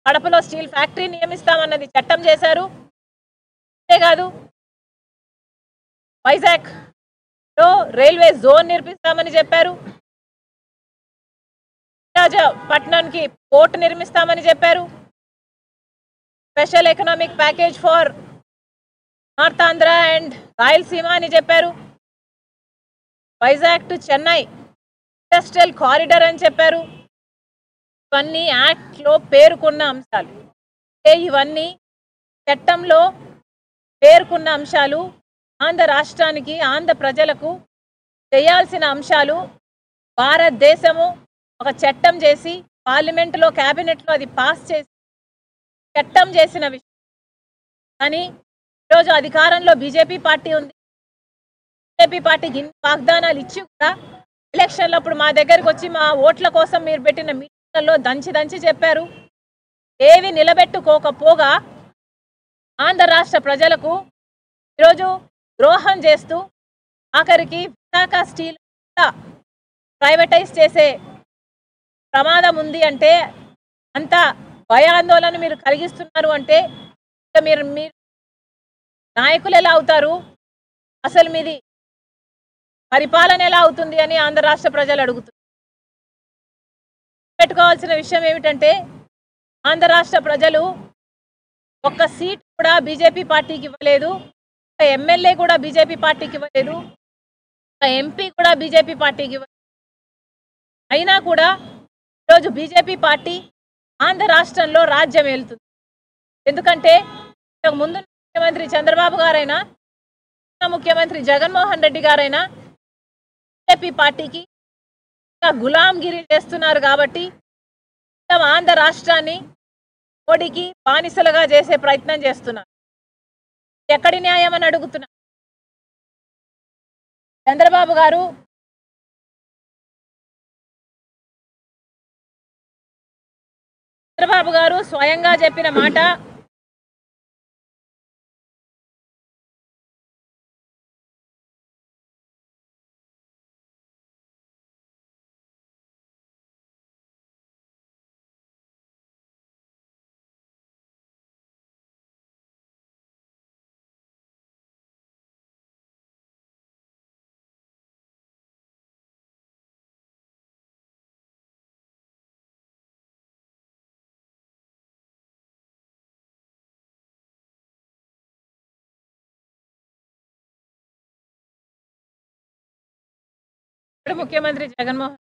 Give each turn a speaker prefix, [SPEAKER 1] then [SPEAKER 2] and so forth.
[SPEAKER 1] కడపలో steel factory నియమిస్తామన్నది చట్టం చేశారు అంతేకాదు వైజాగ్ లో రైల్వే జోన్ నిర్మిస్తామని చెప్పారు పట్నానికి పోర్ట్ నిర్మిస్తామని చెప్పారు special economic package for north Andhra and Rayalaseema అని చెప్పారు Vizag to Chennai industrial corridor అని చెప్పారు ఇవన్నీ యాక్ట్లో పేర్కొన్న అంశాలు అంటే ఇవన్నీ చట్టంలో పేర్కొన్న అంశాలు ఆంధ్ర రాష్ట్రానికి ఆంధ్ర ప్రజలకు చేయాల్సిన అంశాలు భారతదేశము ఒక చట్టం చేసి పార్లమెంటులో క్యాబినెట్లో అది పాస్ చేసి చట్టం చేసిన విషయం కానీ ఈరోజు అధికారంలో బీజేపీ పార్టీ ఉంది బీజేపీ పార్టీకి ఇన్ని వాగ్దానాలు ఇచ్చి కూడా ఎలక్షన్లప్పుడు మా దగ్గరికి వచ్చి మా ఓట్ల కోసం మీరు పెట్టిన మీటింగ్లలో దంచి దంచి చెప్పారు ఏవి నిలబెట్టుకోకపోగా ఆంధ్ర రాష్ట్ర ప్రజలకు ఈరోజు ద్రోహం చేస్తూ ఆఖరికి విశాఖ స్టీల్ కూడా ప్రైవేటైజ్ చేసే ప్రమాదం ఉంది అంటే అంత భయాందోళన మీరు కలిగిస్తున్నారు అంటే ఇక మీరు మీరు నాయకులు ఎలా అవుతారు అసలు మీది పరిపాలన ఎలా అవుతుంది అని ఆంధ్ర రాష్ట్ర ప్రజలు అడుగుతున్నారు పెట్టుకోవాల్సిన విషయం ఏమిటంటే ఆంధ్ర రాష్ట్ర ప్రజలు ఒక్క సీట్ కూడా బీజేపీ పార్టీకి ఇవ్వలేదు ఒక ఎమ్మెల్యే కూడా బీజేపీ పార్టీకి ఇవ్వలేదు ఒక ఎంపీ కూడా బీజేపీ పార్టీకి ఇవ్వలేదు అయినా కూడా ఈరోజు బీజేపీ పార్టీ ఆంధ్ర రాష్ట్రంలో రాజ్యం వెళ్తుంది ఎందుకంటే ఇంతకు ముందు ముఖ్యమంత్రి చంద్రబాబు గారైనా ఉన్న ముఖ్యమంత్రి జగన్మోహన్ రెడ్డి గారైనా బీజేపీ పార్టీకి ఇంకా గులాంగిరి చేస్తున్నారు కాబట్టి మొత్తం ఆంధ్ర రాష్ట్రాన్ని మోడీకి బానిసలుగా చేసే ప్రయత్నం చేస్తున్నారు ఎక్కడి న్యాయం అని అడుగుతున్నా చంద్రబాబు గారు చంద్రబాబు గారు స్వయంగా చెప్పిన మాట ఇప్పుడు ముఖ్యమంత్రి జగన్మోహన్